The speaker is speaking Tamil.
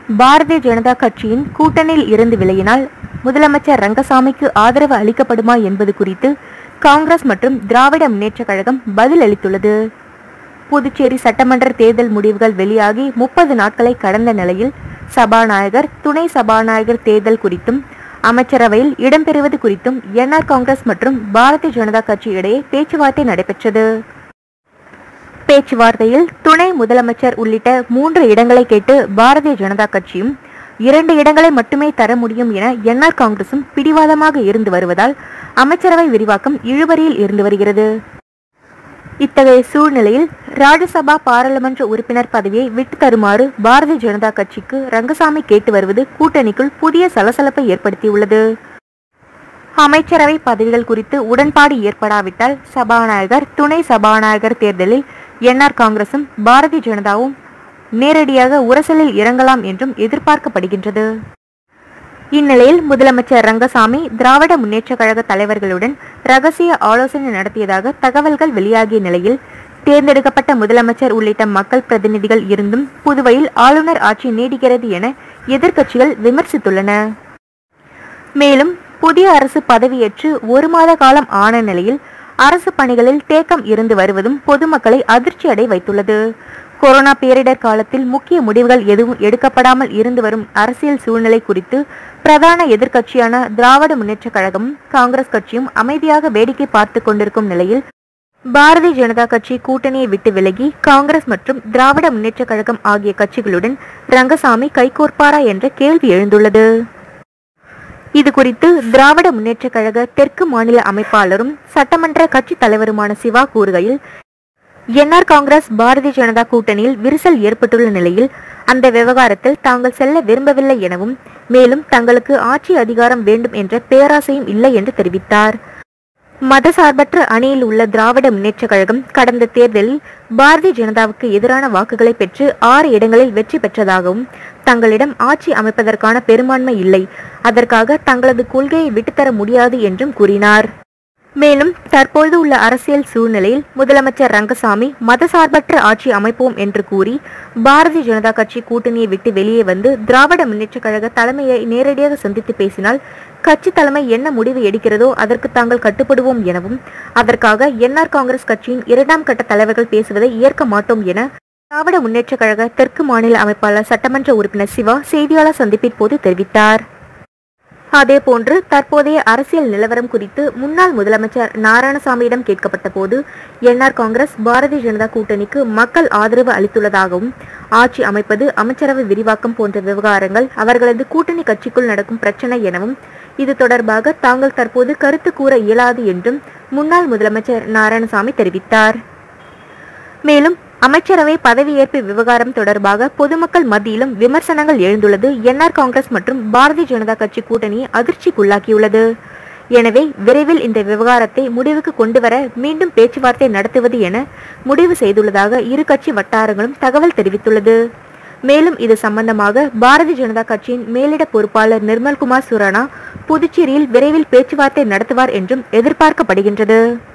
பாரதிய ஜனதா கட்சியின் கூட்டணியில் இருந்து விலகினால் முதலமைச்சர் ரங்கசாமிக்கு ஆதரவு அளிக்கப்படுமா என்பது குறித்து காங்கிரஸ் மற்றும் திராவிட முன்னேற்றக் கழகம் பதில் அளித்துள்ளது புதுச்சேரி சட்டமன்ற தேர்தல் முடிவுகள் வெளியாகி முப்பது நாட்களை கடந்த நிலையில் சபாநாயகர் துணை சபாநாயகர் தேர்தல் குறித்தும் அமைச்சரவையில் இடம்பெறுவது குறித்தும் என்ஆர் காங்கிரஸ் மற்றும் பாரதிய ஜனதா கட்சி இடையே பேச்சுவார்த்தை நடைபெற்றது பேச்சுவார்த்தையில் துணை முதலமைச்சர் உள்ளிட்ட மூன்று இடங்களை கேட்டு பாரதிய ஜனதா கட்சியும் இரண்டு இடங்களை மட்டுமே தர முடியும் என என்ஆர் காங்கிரசும் பிடிவாதமாக இருந்து வருவதால் அமைச்சரவை விரிவாக்கம் இழுபறியில் இருந்து வருகிறது இத்தகைய சூழ்நிலையில் ராஜ்யசபா பாராளுமன்ற உறுப்பினர் பதவியை விட்டு தருமாறு பாரதிய ஜனதா கட்சிக்கு ரங்கசாமி கேட்டு வருவது கூட்டணிக்குள் புதிய சலசலப்பை ஏற்படுத்தியுள்ளது அமைச்சரவை பதவிகள் குறித்து உடன்பாடு ஏற்படாவிட்டால் சபாநாயகர் துணை சபாநாயகர் தேர்தலில் என்ஆர் காங்கிரசும் பாரதிய ஜனதாவும் நேரடியாக உரசலில் இறங்கலாம் என்றும் எதிர்பார்க்கப்படுகின்றது இந்நிலையில் முதலமைச்சர் ரங்கசாமி திராவிட முன்னேற்றக் கழக தலைவர்களுடன் ரகசிய ஆலோசனை நடத்தியதாக தகவல்கள் வெளியாகிய நிலையில் தேர்ந்தெடுக்கப்பட்ட முதலமைச்சர் உள்ளிட்ட மக்கள் பிரதிநிதிகள் இருந்தும் புதுவையில் ஆளுநர் ஆட்சி நீடிக்கிறது என எதிர்க்கட்சிகள் விமர்சித்துள்ளன மேலும் புதிய அரசு பதவியேற்று ஒரு மாத காலம் ஆன நிலையில் அரசு பணிகளில் தேக்கம் இருந்து வருவதும் பொதுமக்களை அதிர்ச்சி அடை வைத்துள்ளது கொரோனா பேரிடர் காலத்தில் முக்கிய முடிவுகள் எதுவும் எடுக்கப்படாமல் இருந்து வரும் அரசியல் சூழ்நிலை குறித்து பிரதான எதிர்க்கட்சியான திராவிட முன்னேற்றக் கழகமும் காங்கிரஸ் கட்சியும் அமைதியாக வேடிக்கை பார்த்து கொண்டிருக்கும் நிலையில் பாரதிய ஜனதா கட்சி கூட்டணியை விட்டு விலகி காங்கிரஸ் மற்றும் திராவிட முன்னேற்றக் கழகம் ஆகிய கட்சிகளுடன் ரங்கசாமி கைகோர்ப்பாரா என்ற கேள்வி எழுந்துள்ளது இது குறித்து திராவிட முன்னேற்றக் கழக தெற்கு மாநில அமைப்பாளரும் சட்டமன்ற கட்சி தலைவருமான சிவா கூறுகையில் என்ஆர் காங்கிரஸ் பாரதிய ஜனதா கூட்டணியில் விரிசல் ஏற்பட்டுள்ள நிலையில் அந்த விவகாரத்தில் தாங்கள் செல்ல விரும்பவில்லை எனவும் மேலும் தங்களுக்கு ஆட்சி அதிகாரம் வேண்டும் என்ற பேராசையும் இல்லை என்று தெரிவித்தார் மதசார்பற்ற அணியில் உள்ள திராவிட முன்னேற்றக் கழகம் கடந்த தேர்தலில் பாரதிய ஜனதாவுக்கு எதிரான வாக்குகளை பெற்று ஆறு இடங்களில் வெற்றி பெற்றதாகவும் தங்களிடம் ஆட்சி அமைப்பதற்கான பெரும்பான்மை இல்லை அதற்காக தங்களது கொள்கையை விட்டுத்தர முடியாது என்றும் கூறினார் மேலும் தற்பொழுது உள்ள அரசியல் சூழ்நிலையில் முதலமைச்சர் ரங்கசாமி மதசார்பற்ற ஆட்சி அமைப்போம் என்று கூறி பாரதிய ஜனதா கட்சி கூட்டணியை விட்டு வெளியே வந்து திராவிட முன்னேற்றக் கழக தலைமையை நேரடியாக சந்தித்து பேசினால் கட்சி தலைமை என்ன முடிவு எடுக்கிறதோ அதற்கு தாங்கள் கட்டுப்படுவோம் எனவும் அதற்காக என்ஆர் காங்கிரஸ் கட்சியின் இரண்டாம் கட்ட தலைவர்கள் பேசுவதை ஏற்க மாட்டோம் என திராவிட முன்னேற்றக் கழக தெற்கு மாநில அமைப்பாளர் சட்டமன்ற உறுப்பினர் சிவா செய்தியாளர் சந்திப்பின் போது தெரிவித்தார் அதேபோன்று தற்போதைய அரசியல் நிலவரம் குறித்து முன்னாள் முதலமைச்சர் நாராயணசாமியிடம் கேட்கப்பட்ட போது என்ஆர் காங்கிரஸ் பாரதிய ஜனதா கூட்டணிக்கு மக்கள் ஆதரவு அளித்துள்ளதாகவும் ஆட்சி அமைப்பது அமைச்சரவை விரிவாக்கம் போன்ற விவகாரங்கள் அவர்களது கூட்டணி கட்சிக்குள் நடக்கும் பிரச்சனை எனவும் இது தொடர்பாக தாங்கள் தற்போது கருத்து கூற இயலாது என்றும் முன்னாள் முதலமைச்சர் நாராயணசாமி தெரிவித்தார் மேலும் அமைச்சரவை பதவியேற்பு விவகாரம் தொடர்பாக பொதுமக்கள் மத்தியிலும் விமர்சனங்கள் எழுந்துள்ளது என்ஆர் காங்கிரஸ் மற்றும் பாரதிய ஜனதா கட்சி கூட்டணியை அதிர்ச்சிக்குள்ளாக்கியுள்ளது எனவே விரைவில் இந்த விவகாரத்தை முடிவுக்கு கொண்டுவர மீண்டும் பேச்சுவார்த்தை நடத்துவது என முடிவு செய்துள்ளதாக இரு கட்சி வட்டாரங்களும் தகவல் தெரிவித்துள்ளது மேலும் இது சம்பந்தமாக பாரதிய ஜனதா கட்சியின் மேலிட பொறுப்பாளர் நிர்மல்குமார் சுரானா புதுச்சேரியில் விரைவில் பேச்சுவார்த்தை நடத்துவார் என்றும் எதிர்பார்க்கப்படுகின்றது